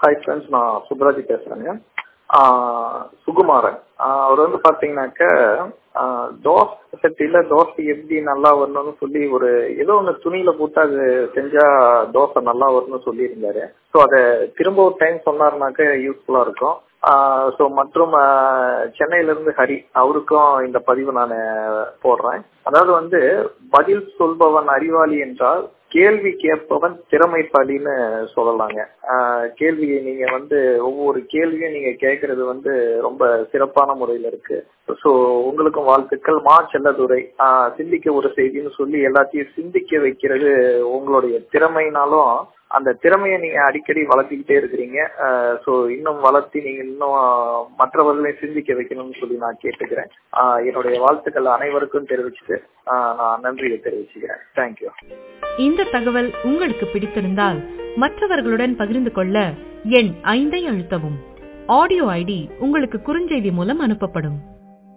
hi friends நான் சுப்ராஜி பேசுறேங்க ஆஹ் சுகுமாரன் ஆஹ் அவர் வந்து பாத்தீங்கன்னாக்க ஆஹ் தோசை சட்டியில தோசை எப்படி நல்லா வரணும்னு சொல்லி ஒரு ஏதோ ஒன்று துணியில போட்டு அது செஞ்சா தோசை நல்லா வரும்னு சொல்லியிருந்தாரு ஸோ அதை திரும்ப ஒரு டைம் சொன்னாருனாக்க யூஸ்ஃபுல்லா இருக்கும் ஸோ மற்றும் ஆஹ் சென்னையிலிருந்து ஹரி அவருக்கும் இந்த பதிவு நான் போடுறேன் அதாவது வந்து பதில் சொல்பவன் அறிவாளி என்றால் கேள்வி கேட்பவன் திறமைசாலின்னு சொல்லலாங்க ஆஹ் கேள்வியை நீங்க வந்து ஒவ்வொரு கேள்வியும் நீங்க கேட்கறது வந்து ரொம்ப சிறப்பான முறையில இருக்கு ஸோ உங்களுக்கும் வாழ்த்துக்கள் மா செல்லதுரை ஆஹ் சிந்திக்க ஒரு செய்தின்னு சொல்லி எல்லாத்தையும் சிந்திக்க வைக்கிறது உங்களுடைய திறமைனாலும் அந்த திறமையை நீங்க அடிக்கடி வளர்த்திக்கிட்டே இருக்கிறீங்க ஸோ இன்னும் வளர்த்தி நீங்க இன்னும் மற்றவர்களையும் சிந்திக்க வைக்கணும்னு சொல்லி நான் கேட்டுக்கிறேன் ஆஹ் என்னுடைய வாழ்த்துக்கள் அனைவருக்கும் தெரிவிச்சுட்டு ஆஹ் நான் நன்றியை தெரிவிச்சுக்கிறேன் தேங்க்யூ இந்த தகவல் உங்களுக்கு பிடித்திருந்தால் மற்றவர்களுடன் பகிர்ந்து கொள்ள எண் ஐந்தை அழுத்தவும் ஆடியோ ஐடி உங்களுக்கு குறுஞ்செய்தி மூலம் அனுப்பப்படும்